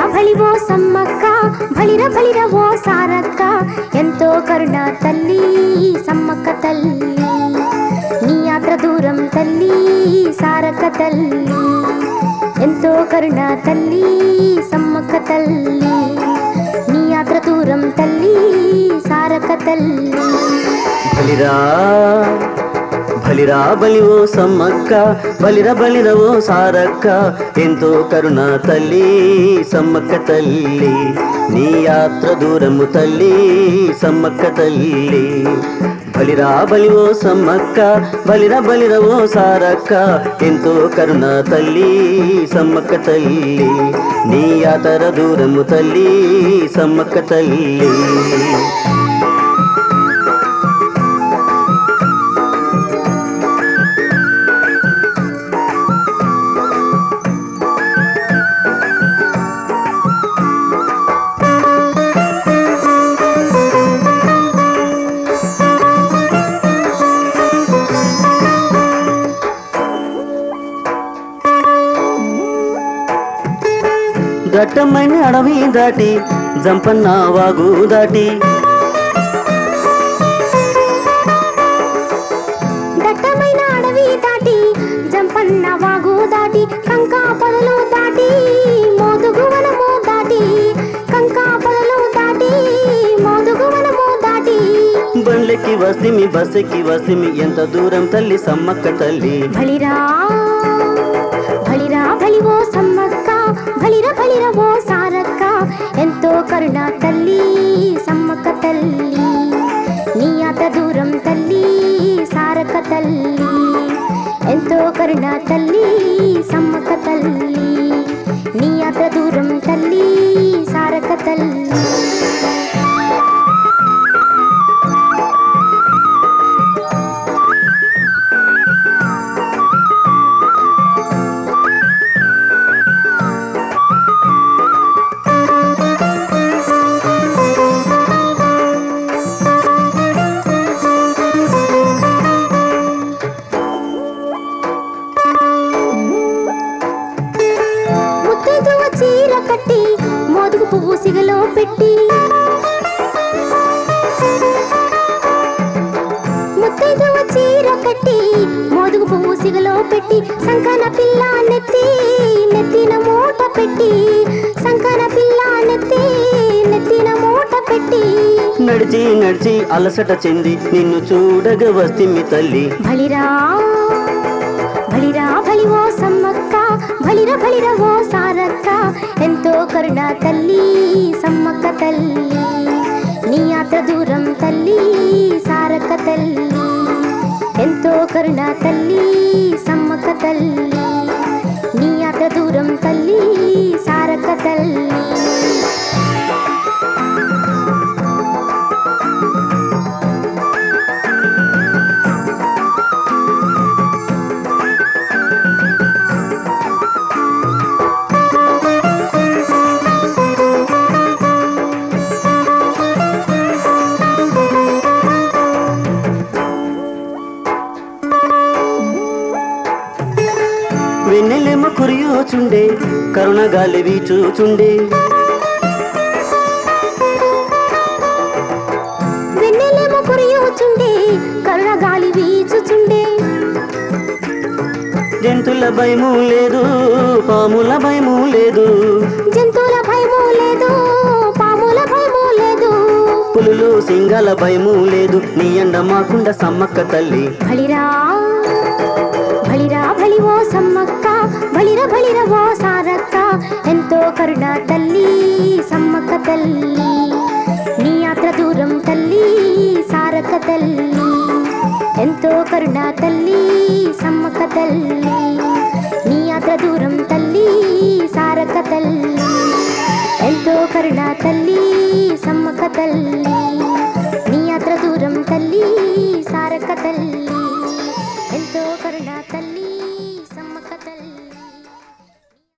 భళివో సమ్మక్క భళిర భళిర ఓ సారక్క ఎంతో కరుణ తల్లి సమ్మక్క తల్లి నీ యాత్ర దూరం తల్లి సారక్క తల్లి ఎంతో కరుణ తల్లి సమ్మక్క తల్లి నీ యాత్ర దూరం తల్లి సారక్క తల్లి బలిరా బలిరా బలి ఓ సమ్మక్క బలిర బలిర ఓ సారక్క ఎంతో కరుణ తల్లి సమ్మక్క తల్లి నీ యాత్ర దూరము తల్లి సమ్మక్క తల్లి బలిరా బలి ఓ సమ్మక్క బలిర బలిర ఓ సారక్క ఎంతో కరుణ తల్లి సమ్మక్క తల్లి నీ యాతర దూరము తల్లి సమ్మక్క తల్లి దట్టమైన అడవి దాటి జంపన్న వాగు దాటి దట్టమైన అడవి దాటి జంపన్న వాగు దాటి కంకా పొదలు దాటి మోదుగు వనము దాటి కంకా పొదలు దాటి మోదుగు వనము దాటి బండ్లెక్కి వస్తిమి బస్సెక్కి వస్తిమి ఎంత దూరం తల్లి సమ్మక్క తల్లి బలిరా బలిరా బలివో సమ్మక్క బలిర బలిర ఓ సారక్క ఎంతో కరుణ తల్లి సమ్మక్క తల్లి నీ అత దూరం తల్లి సారక్క తల్లి ఎంతో కరుణ తల్లి సమ్మక్క తల్లి నీ అత దూరం తల్లి సారక్క తల్లి ముత్తైదువ చీర కట్టి మోదుగు పువ్వు సిగలో పెట్టి ముత్తైదువ చీర కట్టి మోదుగు పువ్వు సిగలో పెట్టి సంకన పిల్ల నెత్తి నెత్తిన మూట పెట్టి సంకన పిల్ల నెత్తి నెత్తిన మూట పెట్టి నడిచి నడిచి అలసట చెంది నిన్ను చూడగ వస్తిమి తల్లి బలిరా బలిరా బలివో సమ్మక్క బలిర బలిర ఓ సారక్క ఎంతో కరుణ తల్లి సమ్మక్క తల్లి నీ యాత్ర దూరం తల్లి సారక్క తల్లి ఎంతో కరుణ తల్లి సమ్మక్క తల్లి నీ యాత్ర దూరం తల్లి సారక్క తల్లి వెన్నెలెమ్మ కురియోచుండే కరుణ గాలి వీచుచుండే వెన్నెలేమో కురియుచుండే కరుణ గాలి వీచుచుండే జంతుల భయము లేదు పాముల భయము లేదు జంతువుల భయము లేదు పాముల భయము లేదు పులులు సింగాల భయము లేదు నీ అండ మాకుండ సమ్మక్క తల్లి బలిరా బలిరా బలివో సమ్మక్క బలిర బలిర ఓ సారక్క ఎంతో కరుణ తల్లి సమ్మక్క తల్లి నీ యాత్ర దూరం తల్లి సారక్క తల్లి ఎంతో కరుణ తల్లి సమ్మక్క తల్లి నీ యాత్ర దూరం తల్లి సారక్క తల్లి ఎంతో కరుణ తల్లి సమ్మక్క తల్లి నీ